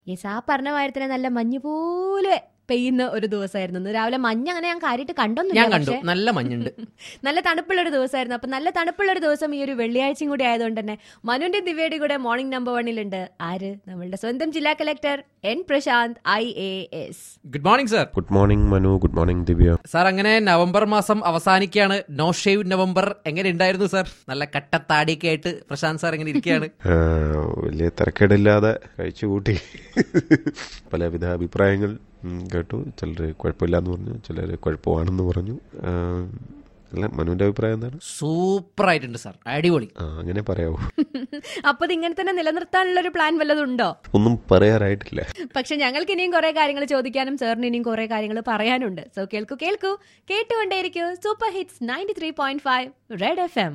yes ആ പറഞ്ഞ മാതിരി തന്നെ നല്ല മഞ്ഞ് പോലെ പെയ്യുന്ന ഒരു ദിവസമായിരുന്നു ഇന്ന് രാവിലെ മഞ്ഞ് അങ്ങനെ ഞാൻ കാര്യമായിട്ട് ഞാൻ കണ്ടൊന്നുമില്ല കണ്ടു പക്ഷേ നല്ല മഞ്ഞുണ്ട് നല്ല തണുപ്പുള്ള ഒരു ദിവസമായിരുന്നു അപ്പൊ നല്ല തണുപ്പുള്ള ഒരു ദിവസം ഈ ഒരു വെള്ളിയാഴ്ചയും കൂടി ആയതുകൊണ്ട് തന്നെ മനുവിന്റെ ദിവ്യയുടെ കൂടെ മോർണിംഗ് നമ്പർ വണ്ണിലുണ്ട് ആര് നമ്മളുടെ സ്വന്തം ജില്ലാ collector N Prashanth I A S good morning sir good morning Manu good morning Divya sir അങ്ങനെ നവംബർ മാസം അവസാനിക്കുകയാണ് നോ ഷേവ് നവംബർ എങ്ങനെ ഉണ്ടായിരുന്നു സാർ നല്ല കട്ടത്താടിയൊക്കെ ആയിട്ട് പ്രശാന്ത് സാർ എങ്ങനെ ഇരിക്കുകയാണ് ആ, വലിയ തിരക്കേടില്ലാതെ കഴിച്ചു കൂട്ടി പലവിധ അഭിപ്രായങ്ങൾ ഉം, കേട്ടു ചിലർ കുഴപ്പമില്ലാന്ന് പറഞ്ഞു ചിലർ കുഴപ്പമാണെന്ന് പറഞ്ഞു ആ, അല്ല മനുവിന്റെ അഭിപ്രായം എന്താണ് സൂപ്പർ ആയിട്ടുണ്ട് സാർ അടിപൊളി ആ അങ്ങനെ പറയാവൂ അപ്പൊ ഇത് ഇങ്ങനെ തന്നെ നിലനിർത്താനുള്ള ഒരു പ്ലാൻ വല്ലതും ഉണ്ടോ ഒന്നും പറയാറായിട്ടില്ല പക്ഷെ ഞങ്ങൾക്ക് ഇനിയും കുറെ കാര്യങ്ങൾ ചോദിക്കാനും സാറിന് ഇനിയും കുറെ കാര്യങ്ങൾ പറയാനുണ്ട് സോ കേൾക്കൂ കേൾക്കൂ കേട്ടുകൊണ്ടേയിരിക്കൂ super hits ninety three point five red F M